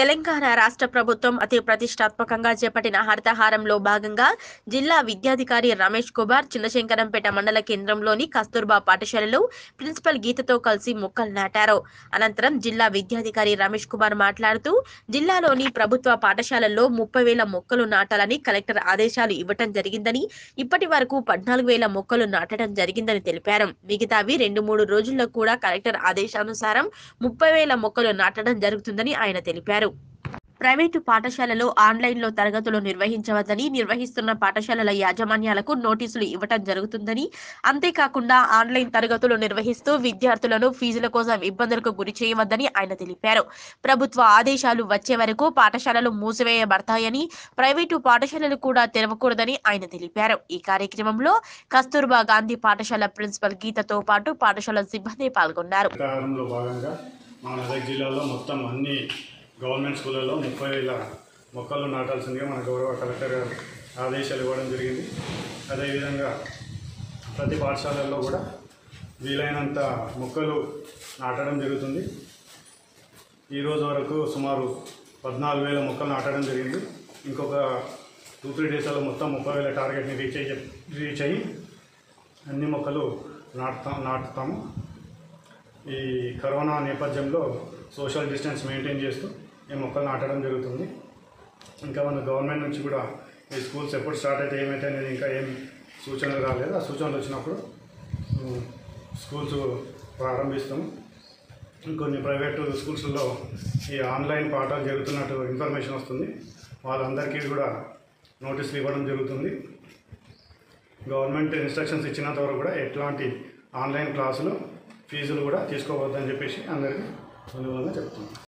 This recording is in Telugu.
తెలంగాణ రాష్ట్ర ప్రభుత్వం అతి ప్రతిష్టాత్మకంగా చేపట్టిన హరితహారంలో భాగంగా జిల్లా విద్యాధికారి రమేష్ కుమార్ చిన్నశంకరంపేట మండల కేంద్రంలోని కస్తూర్బా పాఠశాలలో ప్రిన్సిపల్ గీతతో కలిసి మొక్కలు నాటారు అనంతరం జిల్లా విద్యాధికారి రమేష్ కుమార్ మాట్లాడుతూ జిల్లాలోని ప్రభుత్వ పాఠశాలల్లో ముప్పై వేల మొక్కలు నాటాలని కలెక్టర్ ఆదేశాలు ఇవ్వటం జరిగిందని ఇప్పటి వరకు పద్నాలుగు వేల మొక్కలు నాటడం జరిగిందని తెలిపారు మిగతావి రెండు మూడు రోజుల్లో కూడా కలెక్టర్ ఆదేశానుసారం ముప్పై వేల మొక్కలు నాటడం జరుగుతుందని ఆయన తెలిపారు ప్రైవేటు పాఠశాలలో ఆన్లైన్లో తరగతులు నిర్వహించవద్దని నిర్వహిస్తున్న పాఠశాలల యాజమాన్యాలకు నోటీసులు ఇవ్వటం జరుగుతుందని అంతేకాకుండా ఆన్లైన్ తరగతులు నిర్వహిస్తూ విద్యార్థులను ఫీజుల కోసం ఇబ్బందులకు గురి చేయవద్దని ఆయన తెలిపారు ప్రభుత్వ ఆదేశాలు వచ్చే వరకు పాఠశాలలు మూసివేయబడతాయని ప్రైవేటు పాఠశాలలు కూడా తెరవకూడదని ఆయన తెలిపారు ఈ కార్యక్రమంలో కస్తూర్బా గాంధీ పాఠశాల ప్రిన్సిపల్ గీతతో పాటు పాఠశాల సిబ్బంది పాల్గొన్నారు ప్రచారంలో భాగంగా మా మెదక్ జిల్లాలో మొత్తం అన్ని గవర్నమెంట్ స్కూళ్ళలో ముప్పై వేల మొక్కలు నాటాల్సిందిగా మన గౌరవ కలెక్టర్ గారు ఆదేశాలు ఇవ్వడం జరిగింది అదేవిధంగా ప్రతి పాఠశాలల్లో కూడా వీలైనంత మొక్కలు నాటడం జరుగుతుంది ఈ రోజు వరకు సుమారు పద్నాలుగు వేల మొక్కలు నాటడం జరిగింది ఇంకొక టూ త్రీ డేస్లో మొత్తం ముప్పై వేల టార్గెట్ని రీచ్ అయ్యి రీచ్ అయ్యి అన్ని మొక్కలు నాటుతాం నాటుతాము ఈ కరోనా నేపథ్యంలో సోషల్ డిస్టెన్స్ మెయింటైన్ చేస్తూ ఈ మొక్కలు నాటడం జరుగుతుంది ఇంకా మన గవర్నమెంట్ నుంచి కూడా ఈ స్కూల్స్ ఎప్పుడు స్టార్ట్ అయితే ఏమైతే అనేది ఇంకా ఏం సూచనలు రాలేదు ఆ సూచనలు వచ్చినప్పుడు ఉమ్, స్కూల్స్ ప్రారంభిస్తాము ఇంకొన్ని ప్రైవేటు స్కూల్స్లో ఈ ఆన్లైన్ పాఠాలు జరుగుతున్నట్టు ఇన్ఫర్మేషన్ వస్తుంది వాళ్ళందరికీ కూడా నోటీసులు ఇవ్వడం జరుగుతుంది గవర్నమెంట్ ఇన్స్ట్రక్షన్స్ ఇచ్చినంత వరకు కూడా ఎట్లాంటి ఆన్లైన్ క్లాసులు ఫీజులు కూడా తీసుకోవద్దని చెప్పేసి అందరికీ అనుభవంగా చెప్తున్నాను